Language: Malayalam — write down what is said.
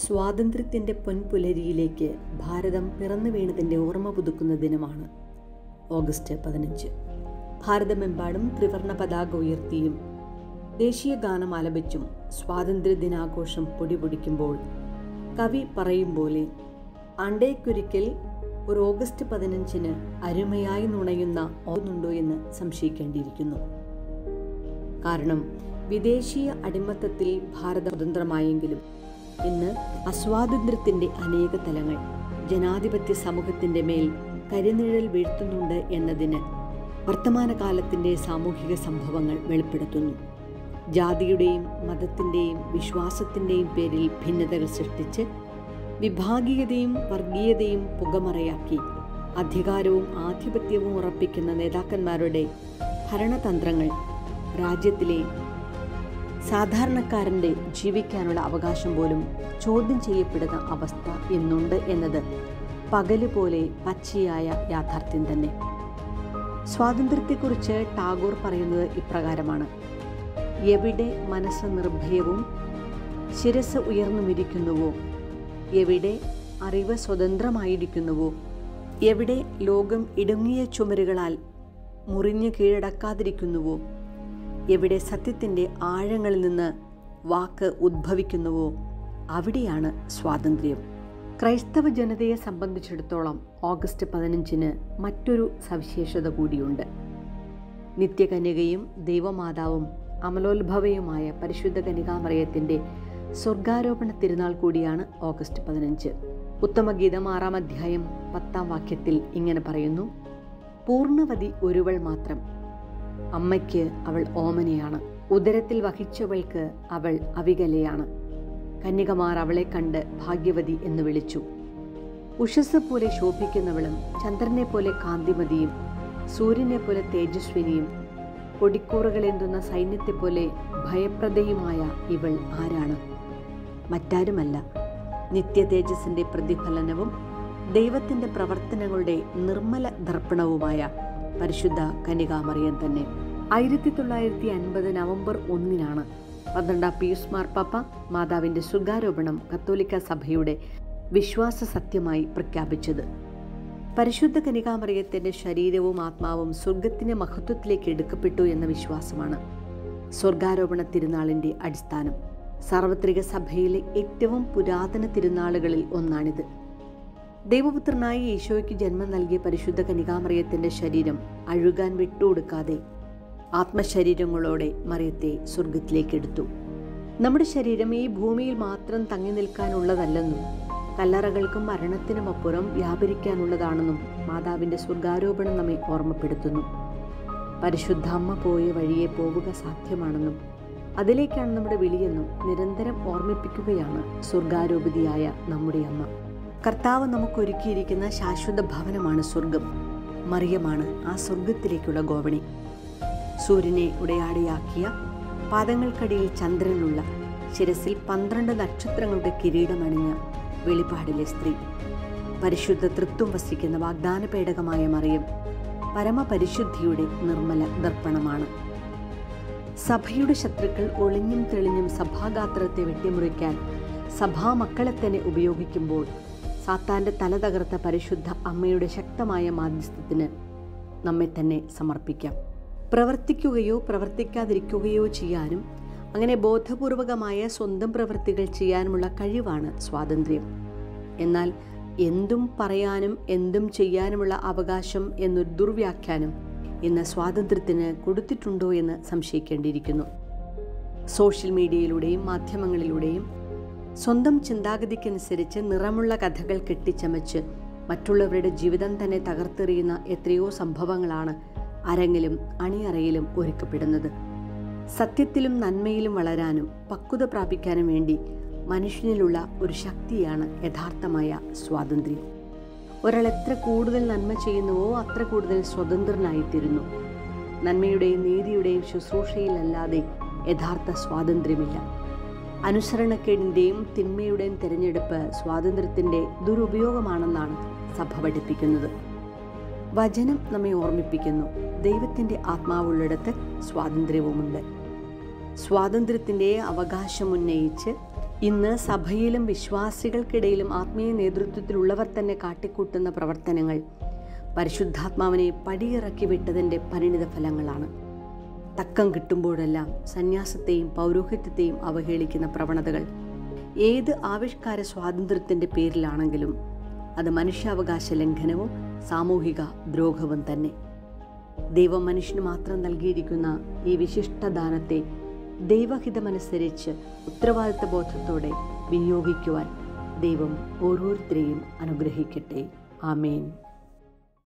സ്വാതന്ത്ര്യത്തിൻ്റെ പൊൻപുലരിയിലേക്ക് ഭാരതം പിറന്നു വീണതിൻ്റെ ഓർമ്മ പുതുക്കുന്ന ദിനമാണ് ഓഗസ്റ്റ് പതിനഞ്ച് ഭാരതമെമ്പാടും ത്രിവർണ പതാക ഉയർത്തിയും ദേശീയ ഗാനം ആലപിച്ചും സ്വാതന്ത്ര്യ ദിനാഘോഷം പൊടിപൊടിക്കുമ്പോൾ കവി പറയും പോലെ ആണ്ടേക്കൊരിക്കൽ ഒരു ഓഗസ്റ്റ് പതിനഞ്ചിന് അരുമയായി നുണയുന്ന ഓന്നുണ്ടോ എന്ന് സംശയിക്കേണ്ടിയിരിക്കുന്നു കാരണം വിദേശീയ അടിമത്തത്തിൽ ഭാരതം സ്വതന്ത്രമായെങ്കിലും ഇന്ന് അസ്വാതന്ത്ര്യത്തിന്റെ അനേക തലങ്ങൾ ജനാധിപത്യ സമൂഹത്തിന്റെ മേൽ കരിനിഴൽ വീഴ്ത്തുന്നുണ്ട് എന്നതിന് വർത്തമാനകാലത്തിന്റെ സാമൂഹിക സംഭവങ്ങൾ വെളിപ്പെടുത്തുന്നു ജാതിയുടെയും മതത്തിന്റെയും വിശ്വാസത്തിന്റെയും പേരിൽ ഭിന്നതകൾ സൃഷ്ടിച്ച് വിഭാഗീയതയും വർഗീയതയും പുകമറയാക്കി അധികാരവും ആധിപത്യവും ഉറപ്പിക്കുന്ന നേതാക്കന്മാരുടെ ഭരണതന്ത്രങ്ങൾ രാജ്യത്തിലെ സാധാരണക്കാരൻ്റെ ജീവിക്കാനുള്ള അവകാശം പോലും ചോദ്യം ചെയ്യപ്പെടുന്ന അവസ്ഥ ഇന്നുണ്ട് എന്നത് പകല് പോലെ പച്ചയായ യാഥാർത്ഥ്യം തന്നെ സ്വാതന്ത്ര്യത്തെക്കുറിച്ച് ടാഗോർ പറയുന്നത് ഇപ്രകാരമാണ് എവിടെ മനസ്സ് നിർഭയവും ശിരസ് ഉയർന്നുമിരിക്കുന്നുവോ എവിടെ അറിവ് സ്വതന്ത്രമായിരിക്കുന്നുവോ എവിടെ ലോകം ഇടുങ്ങിയ ചുമരുകളാൽ മുറിഞ്ഞു കീഴടക്കാതിരിക്കുന്നുവോ എവിടെ സത്യത്തിൻ്റെ ആഴങ്ങളിൽ നിന്ന് വാക്ക് ഉദ്ഭവിക്കുന്നുവോ അവിടെയാണ് സ്വാതന്ത്ര്യം ക്രൈസ്തവ ജനതയെ സംബന്ധിച്ചിടത്തോളം ഓഗസ്റ്റ് പതിനഞ്ചിന് മറ്റൊരു സവിശേഷത കൂടിയുണ്ട് നിത്യകന്യകയും ദൈവമാതാവും അമലോത്ഭവയുമായ പരിശുദ്ധ കനികാമറയത്തിൻ്റെ സ്വർഗാരോപണ തിരുനാൾ കൂടിയാണ് ഓഗസ്റ്റ് പതിനഞ്ച് ഉത്തമഗീതം ആറാം അധ്യായം പത്താം വാക്യത്തിൽ ഇങ്ങനെ പറയുന്നു പൂർണ്ണവതി ഒരുവൾ മാത്രം അമ്മയ്ക്ക് അവൾ ഓമനയാണ് ഉദരത്തിൽ വഹിച്ചവൾക്ക് അവൾ അവികലയാണ് കന്യകമാർ അവളെ കണ്ട് ഭാഗ്യവതി എന്ന് വിളിച്ചു ഉഷസ് പോലെ ശോഭിക്കുന്നവളും ചന്ദ്രനെ പോലെ കാന്തിമതിയും സൂര്യനെ പോലെ തേജസ്വിനിയും പൊടിക്കൂറുകളേന്തുന്ന സൈന്യത്തെ പോലെ ഭയപ്രദയുമായ ഇവൾ ആരാണ് മറ്റാരുമല്ല നിത്യ തേജസ്സിന്റെ പ്രതിഫലനവും ദൈവത്തിന്റെ പ്രവർത്തനങ്ങളുടെ നിർമ്മല ദർപ്പണവുമായ പരിശുദ്ധ കനികാമറിയം തന്നെ ആയിരത്തി തൊള്ളായിരത്തി അൻപത് നവംബർ ഒന്നിനാണ് പന്ത്രണ്ടാം പീയൂസ് മാർപ്പാപ്പ മാതാവിന്റെ സുഗാരോപണം കത്തോലിക്ക സഭയുടെ വിശ്വാസ സത്യമായി പ്രഖ്യാപിച്ചത് പരിശുദ്ധ കനികാമറിയത്തിന്റെ ശരീരവും ആത്മാവും സ്വർഗത്തിന്റെ മഹത്വത്തിലേക്ക് എടുക്കപ്പെട്ടു എന്ന വിശ്വാസമാണ് സ്വർഗാരോപണ തിരുനാളിന്റെ അടിസ്ഥാനം സാർവത്രിക സഭയിലെ ഏറ്റവും പുരാതന തിരുനാളുകളിൽ ഒന്നാണിത് ദൈവപുത്രനായി ഈശോയ്ക്ക് ജന്മം നൽകിയ പരിശുദ്ധ കനികാമറിയത്തിന്റെ ശരീരം അഴുകാൻ വിട്ടുകൊടുക്കാതെ ആത്മശരീരങ്ങളോടെ മറിയത്തെ സ്വർഗത്തിലേക്ക് എടുത്തു നമ്മുടെ ശരീരം ഈ ഭൂമിയിൽ മാത്രം തങ്ങി നിൽക്കാനുള്ളതല്ലെന്നും കല്ലറകൾക്കും മരണത്തിനുമപ്പുറം വ്യാപരിക്കാനുള്ളതാണെന്നും മാതാവിന്റെ സ്വർഗാരോപണം നമ്മെ ഓർമ്മപ്പെടുത്തുന്നു പരിശുദ്ധ അമ്മ പോയ വഴിയെ പോവുക സാധ്യമാണെന്നും അതിലേക്കാണ് നമ്മുടെ വിളിയെന്നും നിരന്തരം ഓർമ്മിപ്പിക്കുകയാണ് സ്വർഗാരോപിതിയായ നമ്മുടെ അമ്മ കർത്താവ് നമുക്കൊരുക്കിയിരിക്കുന്ന ശാശ്വത ഭവനമാണ് സ്വർഗം മറിയമാണ് ആ സ്വർഗത്തിലേക്കുള്ള ഗോവണി സൂര്യനെ ഉടയാടയാക്കിയ പാദങ്ങൾക്കടിയിൽ ചന്ദ്രനുള്ള ശിരസിൽ പന്ത്രണ്ട് നക്ഷത്രങ്ങളുടെ കിരീടമണിഞ്ഞ വെളിപാടിലെ സ്ത്രീ പരിശുദ്ധ തൃത്വം വസിക്കുന്ന വാഗ്ദാന പേടകമായ മറിയം പരമപരിശുദ്ധിയുടെ നിർമ്മല ദർപ്പണമാണ് സഭയുടെ ശത്രുക്കൾ ഒളിഞ്ഞും തെളിഞ്ഞും സഭാഗാത്രത്തെ വെട്ടിമുറിക്കാൻ സഭാമക്കളെ തന്നെ ഉപയോഗിക്കുമ്പോൾ സാത്താന്റെ തല തകർത്ത പരിശുദ്ധ അമ്മയുടെ ശക്തമായ മാധ്യസ്ഥത്തിന് നമ്മെ തന്നെ സമർപ്പിക്കാം പ്രവർത്തിക്കുകയോ പ്രവർത്തിക്കാതിരിക്കുകയോ ചെയ്യാനും അങ്ങനെ ബോധപൂർവകമായ സ്വന്തം പ്രവൃത്തികൾ ചെയ്യാനുമുള്ള കഴിവാണ് സ്വാതന്ത്ര്യം എന്നാൽ എന്തും പറയാനും എന്തും ചെയ്യാനുമുള്ള അവകാശം എന്നൊരു ദുർവ്യാഖ്യാനം ഇന്ന് സ്വാതന്ത്ര്യത്തിന് കൊടുത്തിട്ടുണ്ടോ എന്ന് സംശയിക്കേണ്ടിയിരിക്കുന്നു സോഷ്യൽ മീഡിയയിലൂടെയും മാധ്യമങ്ങളിലൂടെയും സ്വന്തം ചിന്താഗതിക്കനുസരിച്ച് നിറമുള്ള കഥകൾ കെട്ടിച്ചമച്ച് മറ്റുള്ളവരുടെ ജീവിതം തന്നെ തകർത്തെറിയുന്ന എത്രയോ സംഭവങ്ങളാണ് അരങ്ങിലും അണിയറയിലും ഒരുക്കപ്പെടുന്നത് സത്യത്തിലും നന്മയിലും വളരാനും പക്വത പ്രാപിക്കാനും വേണ്ടി മനുഷ്യനിലുള്ള ഒരു ശക്തിയാണ് യഥാർത്ഥമായ സ്വാതന്ത്ര്യം ഒരാൾ എത്ര കൂടുതൽ നന്മ ചെയ്യുന്നുവോ അത്ര കൂടുതൽ സ്വതന്ത്രനായിത്തീരുന്നു നന്മയുടെയും നീതിയുടെയും ശുശ്രൂഷയിലല്ലാതെ യഥാർത്ഥ സ്വാതന്ത്ര്യമില്ല അനുസരണക്കേടിൻ്റെയും തിന്മയുടെയും തിരഞ്ഞെടുപ്പ് സ്വാതന്ത്ര്യത്തിൻ്റെ ദുരുപയോഗമാണെന്നാണ് സഭ പഠിപ്പിക്കുന്നത് വചനം നമ്മെ ഓർമ്മിപ്പിക്കുന്നു ദൈവത്തിൻ്റെ ആത്മാവുള്ളിടത്ത് സ്വാതന്ത്ര്യവുമുണ്ട് സ്വാതന്ത്ര്യത്തിൻ്റെ അവകാശം ഉന്നയിച്ച് ഇന്ന് സഭയിലും വിശ്വാസികൾക്കിടയിലും ആത്മീയ നേതൃത്വത്തിലുള്ളവർ തന്നെ കാട്ടിക്കൂട്ടുന്ന പ്രവർത്തനങ്ങൾ പരിശുദ്ധാത്മാവിനെ പടിയിറക്കി വിട്ടതിൻ്റെ പരിണിത ഫലങ്ങളാണ് തക്കം കിട്ടുമ്പോഴെല്ലാം സന്യാസത്തെയും പൗരോഹിത്യത്തെയും അവഹേളിക്കുന്ന പ്രവണതകൾ ഏത് ആവിഷ്കാര സ്വാതന്ത്ര്യത്തിൻ്റെ പേരിലാണെങ്കിലും അത് മനുഷ്യാവകാശ ലംഘനവും സാമൂഹിക ദ്രോഹവും തന്നെ ദൈവം മനുഷ്യന് മാത്രം നൽകിയിരിക്കുന്ന ഈ വിശിഷ്ടദാനത്തെ ദൈവഹിതമനുസരിച്ച് ഉത്തരവാദിത്ത ബോധത്തോടെ വിനിയോഗിക്കുവാൻ ദൈവം ഓരോരുത്തരെയും അനുഗ്രഹിക്കട്ടെ ആമേൻ